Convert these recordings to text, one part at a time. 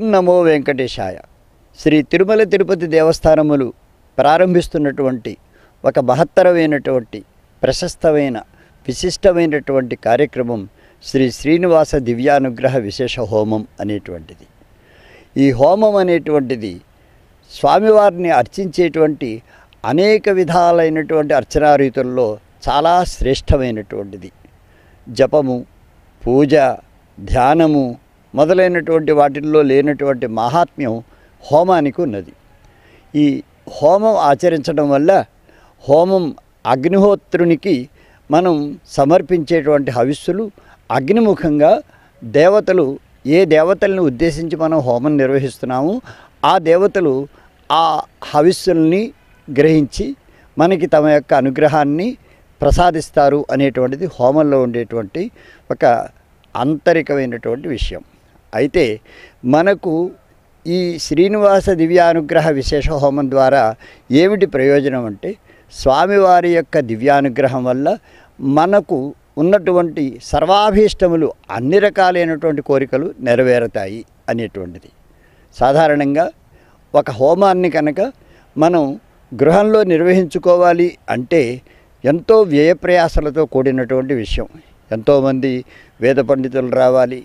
నమో వెంకటేశాయ శ్రీ తిరుమల తిరుపతి దేవస్థానములు ప్రారంభిస్తున్నటువంటి ఒక మహత్తరమైనటువంటి ప్రశస్తమైన విశిష్టమైనటువంటి కార్యక్రమం శ్రీ శ్రీనివాస దివ్యానుగ్రహ విశేష హోమం అనేటువంటిది ఈ హోమం అనేటువంటిది స్వామివారిని అర్చించేటువంటి అనేక విధాలైనటువంటి అర్చనా రీతుల్లో చాలా శ్రేష్టమైనటువంటిది జపము పూజ ధ్యానము మొదలైనటువంటి వాటిల్లో లేనటువంటి మహాత్మ్యం హోమానికి ఉన్నది ఈ హోమం ఆచరించడం వల్ల హోమం అగ్నిహోత్రునికి మనం సమర్పించేటువంటి హవిస్సులు అగ్నిముఖంగా దేవతలు ఏ దేవతల్ని ఉద్దేశించి మనం హోమం నిర్వహిస్తున్నామో ఆ దేవతలు ఆ హవిస్సుల్ని గ్రహించి మనకి తమ యొక్క అనుగ్రహాన్ని ప్రసాదిస్తారు అనేటువంటిది హోమంలో ఉండేటువంటి ఒక ఆంతరికమైనటువంటి విషయం అయితే మనకు ఈ శ్రీనివాస దివ్యానుగ్రహ విశేష హోమం ద్వారా ఏమిటి ప్రయోజనం అంటే స్వామివారి యొక్క దివ్యానుగ్రహం వల్ల మనకు ఉన్నటువంటి సర్వాభీష్టములు అన్ని రకాలైనటువంటి కోరికలు నెరవేరుతాయి అనేటువంటిది సాధారణంగా ఒక హోమాన్ని కనుక మనం గృహంలో నిర్వహించుకోవాలి అంటే ఎంతో వ్యయప్రయాసలతో కూడినటువంటి విషయం ఎంతోమంది వేద పండితులు రావాలి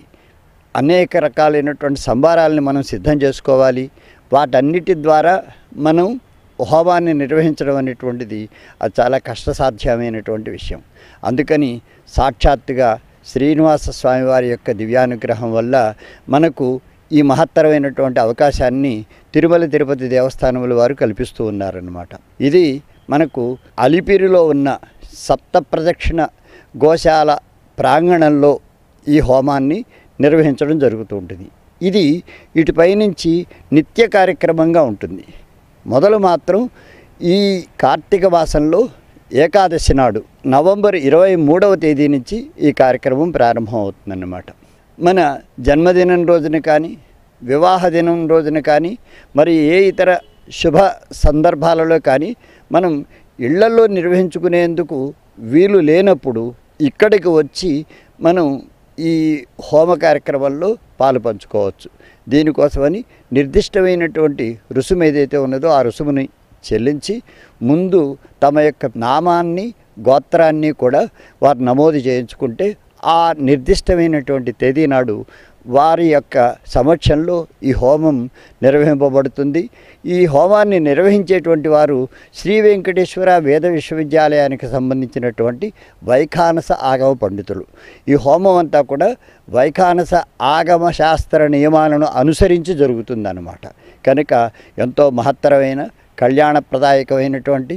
అనేక రకాలైనటువంటి సంభారాలని మనం సిద్ధం చేసుకోవాలి వాటన్నిటి ద్వారా మనం హోమాన్ని నిర్వహించడం అనేటువంటిది అది చాలా కష్టసాధ్యమైనటువంటి విషయం అందుకని సాక్షాత్తుగా శ్రీనివాస స్వామివారి యొక్క దివ్యానుగ్రహం వల్ల మనకు ఈ మహత్తరమైనటువంటి అవకాశాన్ని తిరుమల తిరుపతి దేవస్థానముల వారు కల్పిస్తూ ఉన్నారన్నమాట ఇది మనకు అలిపిరిలో ఉన్న సప్త ప్రదక్షిణ గోశాల ప్రాంగణంలో ఈ హోమాన్ని నిర్వహించడం జరుగుతూ ఉంటుంది ఇది ఇటుపై నుంచి నిత్య కార్యక్రమంగా ఉంటుంది మొదలు మాత్రం ఈ కార్తీక మాసంలో ఏకాదశి నాడు నవంబర్ ఇరవై మూడవ తేదీ నుంచి ఈ కార్యక్రమం ప్రారంభం అవుతుందన్నమాట మన జన్మదినం రోజున కానీ వివాహ దినం రోజున కానీ మరి ఏ ఇతర శుభ సందర్భాలలో కానీ మనం ఇళ్లలో నిర్వహించుకునేందుకు వీలు లేనప్పుడు ఇక్కడికి వచ్చి మనం ఈ హోమ కార్యక్రమంలో పాలు పంచుకోవచ్చు దీనికోసమని నిర్దిష్టమైనటువంటి రుసుము ఏదైతే ఉన్నదో ఆ రుసుముని చెల్లించి ముందు తమ యొక్క నామాన్ని గోత్రాన్ని కూడా వారు నమోదు చేయించుకుంటే ఆ నిర్దిష్టమైనటువంటి తేదీ నాడు వారి యొక్క సమక్షంలో ఈ హోమం నిర్వహింపబడుతుంది ఈ హోమాన్ని నిర్వహించేటువంటి వారు శ్రీ వెంకటేశ్వర వేద విశ్వవిద్యాలయానికి సంబంధించినటువంటి వైఖానస ఆగమ పండితులు ఈ హోమం అంతా కూడా వైఖానస ఆగమ శాస్త్ర నియమాలను అనుసరించి జరుగుతుందన్నమాట కనుక ఎంతో మహత్తరమైన కళ్యాణప్రదాయకమైనటువంటి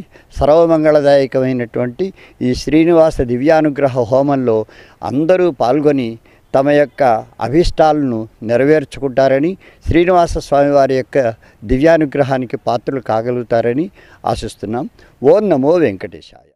సర్వమంగళదాయకమైనటువంటి ఈ శ్రీనివాస దివ్యానుగ్రహ హోమంలో అందరూ పాల్గొని తమ యొక్క అభీష్టాలను నెరవేర్చుకుంటారని శ్రీనివాస స్వామివారి యొక్క దివ్యానుగ్రహానికి పాత్రలు కాగలుగుతారని ఆశిస్తున్నాం ఓం నమో వెంకటేశాయ